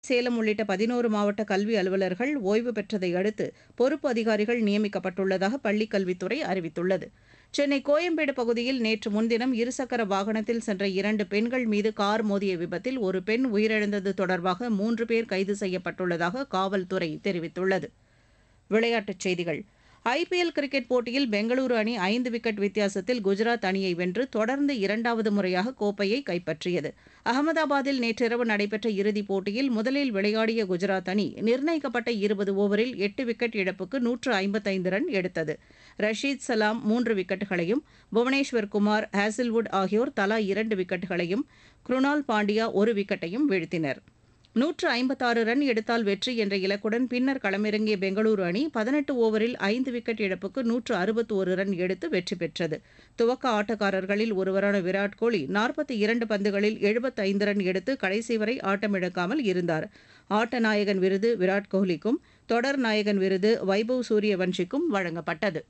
சேலம் உள்ளிட்ட பதினோரு மாவட்ட கல்வி அலுவலர்கள் ஓய்வு பெற்றதை அடுத்து பொறுப்பு அதிகாரிகள் நியமிக்கப்பட்டுள்ளதாக பள்ளிக் கல்வித்துறை அறிவித்துள்ளது சென்னை கோயம்பேடு பகுதியில் நேற்று முன்தினம் இருசக்கர வாகனத்தில் சென்ற இரண்டு பெண்கள் மீது கார் மோதிய விபத்தில் ஒரு பெண் உயிரிழந்தது தொடர்பாக மூன்று பேர் கைது செய்யப்பட்டுள்ளதாக காவல்துறை தெரிவித்துள்ளது விளையாட்டுச் செய்திகள் ஐபிஎல் கிரிக்கெட் போட்டியில் பெங்களூரு அணி ஐந்து விக்கெட் வித்தியாசத்தில் குஜராத் அணியை வென்று தொடர்ந்து இரண்டாவது முறையாக கோப்பையை கைப்பற்றியது அகமதாபாத்தில் நேற்றிரவு நடைபெற்ற இறுதிப் போட்டியில் முதலில் விளையாடிய குஜராத் அணி நிர்ணயிக்கப்பட்ட இருபது ஓவரில் எட்டு விக்கெட் இழப்புக்கு நூற்று ஐம்பத்தைந்து ரன் எடுத்தது ரஷீத் சலாம் மூன்று விக்கெட்டுகளையும் புவனேஸ்வர் குமார் ஹேசில்வுட் ஆகியோர் தலா இரண்டு விக்கெட்டுகளையும் குருணால் பாண்டியா ஒரு விக்கெட்டையும் வீழ்த்தினர் நூற்று ஐம்பத்தாறு ரன் எடுத்தால் வெற்றி என்ற இலக்குடன் பின்னர் களமிறங்கிய பெங்களூரு அணி பதினெட்டு ஓவரில் ஐந்து விக்கெட் இழப்புக்கு நூற்று அறுபத்து ஒரு ரன் எடுத்து வெற்றி பெற்றது துவக்க ஆட்டக்காரர்களில் ஒருவரான விராட் கோலி நாற்பத்தி இரண்டு பந்துகளில் எழுபத்தைந்து ரன் எடுத்து கடைசி வரை ஆட்டமிழக்காமல் இருந்தார் ஆட்ட நாயகன் விருது விராட் கோலிக்கும் தொடர் நாயகன் விருது வைபவ் சூரியவன்ஷிக்கும் வழங்கப்பட்டது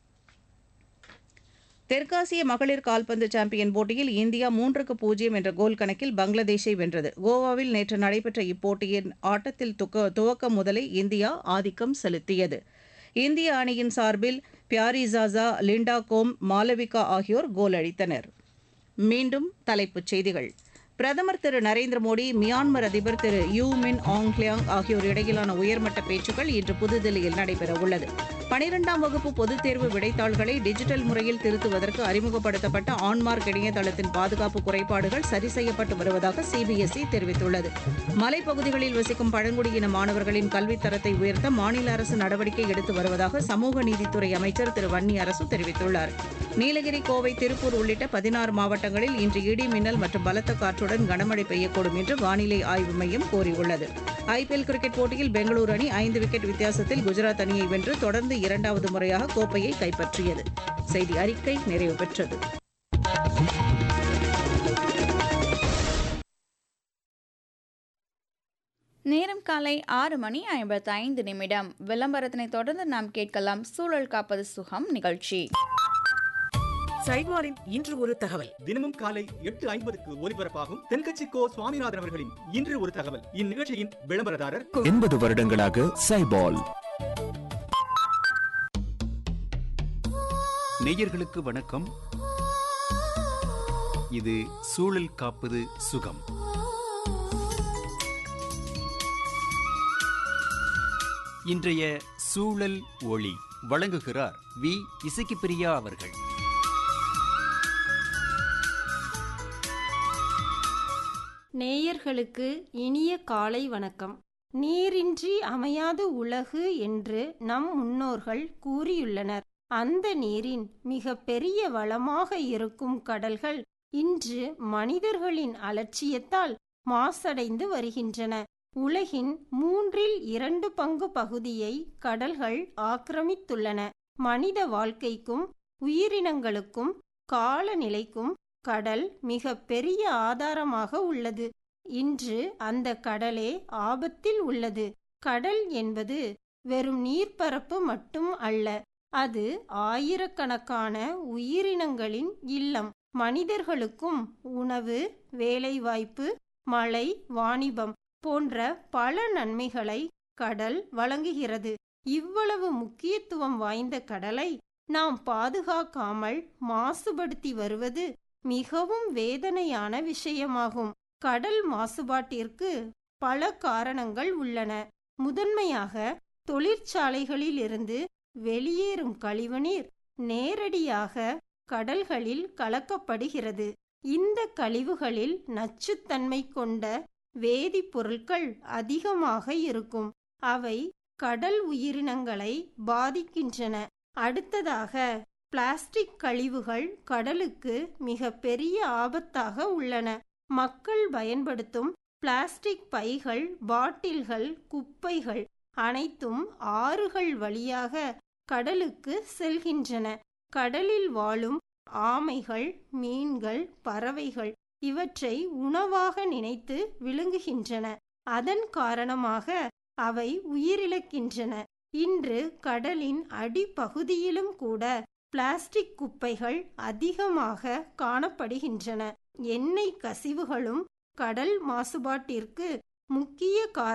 தெற்காசிய மகளிர் கால்பந்து சாம்பியன் போட்டியில் இந்தியா மூன்றுக்கு பூஜ்ஜியம் என்ற கோல் கணக்கில் பங்களாதேஷை வென்றது கோவாவில் நேற்று நடைபெற்ற இப்போட்டியின் ஆட்டத்தில் துவக்கம் முதலே இந்தியா ஆதிக்கம் செலுத்தியது இந்திய அணியின் சார்பில் பியாரிசாசா லிண்டா கோம் மாலவிகா ஆகியோர் கோல் அடித்தனர் மீண்டும் தலைப்புச் செய்திகள் பிரதமர் திரு நரேந்திர மோடி மியான்மர் அதிபர் திரு யூ மின் ஆங் லியாங் ஆகியோர் இடையிலான உயர்மட்ட பேச்சுக்கள் இன்று புதுதில்லியில் நடைபெறவுள்ளது பனிரெண்டாம் வகுப்பு பொதுத் தேர்வு விடைத்தாள்களை டிஜிட்டல் முறையில் திருத்துவதற்கு அறிமுகப்படுத்தப்பட்ட ஆன்மார்க் இணையதளத்தின் பாதுகாப்பு குறைபாடுகள் சரி செய்யப்பட்டு வருவதாக சிபிஎஸ்இ தெரிவித்துள்ளது மலைப்பகுதிகளில் வசிக்கும் பழங்குடியின மாணவர்களின் கல்வித் தரத்தை உயர்த்த மாநில அரசு நடவடிக்கை எடுத்து வருவதாக சமூக நீதித்துறை அமைச்சர் திரு வன்னி அரசு தெரிவித்துள்ளார் நீலகிரி கோவை திருப்பூர் உள்ளிட்ட பதினாறு மாவட்டங்களில் இன்று இடி மின்னல் மற்றும் பலத்த காற்றுடன் கனமழை பெய்யக்கூடும் என்று வானிலை ஆய்வு மையம் கூறியுள்ளது ஐபிஎல் கிரிக்கெட் போட்டியில் பெங்களூரு அணி ஐந்து விக்கெட் வித்தியாசத்தில் குஜராத் அணியை வென்று தொடர்ந்து இரண்டாவது முறையாக கோப்பையை கைப்பற்றியது செய்தி அறிக்கை நிறைவு பெற்றது நேரம் காலை ஆறு மணி ஐம்பத்தி ஐந்து நிமிடம் விளம்பரத்தினை தொடர்ந்து நாம் கேட்கலாம் சூழல் காப்பது சுகம் நிகழ்ச்சி சைவாரின் இன்று ஒரு தகவல் தினமும் காலை எட்டு ஐம்பதுக்கு ஒலிபரப்பாகும் தென்கட்சி கோ சுவாமிநாதன் அவர்களின் இன்று ஒரு தகவல் இந்நிகழ்ச்சியின் விளம்பரதாரர் எண்பது வருடங்களாக சைபால் நேயர்களுக்கு வணக்கம் இது சூழல் காப்பது சுகம் இன்றைய சூழல் ஒளி வழங்குகிறார் வி இசைக்குப்பிரியா அவர்கள் நேயர்களுக்கு இனிய காலை வணக்கம் நீரின்றி அமையாது உலகு என்று நம் முன்னோர்கள் கூறியுள்ளனர் அந்த நீரின் மிக பெரிய வளமாக இருக்கும் கடல்கள் இன்று மனிதர்களின் அலட்சியத்தால் மாசடைந்து வருகின்றன உலகின் மூன்றில் இரண்டு பங்கு பகுதியை கடல்கள் ஆக்கிரமித்துள்ளன மனித வாழ்க்கைக்கும் உயிரினங்களுக்கும் காலநிலைக்கும் கடல் மிக பெரிய ஆதாரமாக உள்ளது இன்று அந்த கடலே ஆபத்தில் உள்ளது கடல் என்பது வெறும் நீர்ப்பரப்பு மட்டும் அல்ல அது ஆயிரக்கணக்கான உயிரினங்களின் இல்லம் மனிதர்களுக்கும் உணவு வேலைவாய்ப்பு மழை வாணிபம் போன்ற பல நன்மைகளை கடல் வழங்குகிறது இவ்வளவு முக்கியத்துவம் வாய்ந்த கடலை நாம் பாதுகாக்காமல் மாசுபடுத்தி வருவது மிகவும் வேதனையான விஷயமாகும் கடல் மாசுபாட்டிற்கு பல காரணங்கள் உள்ளன முதன்மையாக தொழிற்சாலைகளில் இருந்து வெளியேறும் கழிவுநீர் நேரடியாக கடல்களில் கலக்கப்படுகிறது இந்த கழிவுகளில் நச்சுத்தன்மை கொண்ட வேதிப்பொருட்கள் அதிகமாக இருக்கும் அவை கடல் உயிரினங்களை பாதிக்கின்றன அடுத்ததாக பிளாஸ்டிக் கழிவுகள் கடலுக்கு மிக பெரிய ஆபத்தாக உள்ளன மக்கள் பயன்படுத்தும் பிளாஸ்டிக் பைகள் பாட்டில்கள் குப்பைகள் அனைத்தும் ஆறுகள் வழியாக கடலுக்கு செல்கின்றன கடலில் வாழும் ஆமைகள் மீன்கள் பறவைகள் இவற்றை உணவாக நினைத்து விழுங்குகின்றன அதன் காரணமாக அவை உயிரிழக்கின்றன இன்று கடலின் அடிப்பகுதியிலும் கூட பிளாஸ்டிக் குப்பைகள் அதிகமாக காணப்படுகின்றன எண்ணெய் கசிவுகளும் கடல் மாசுபாட்டிற்கு முக்கிய காரணம்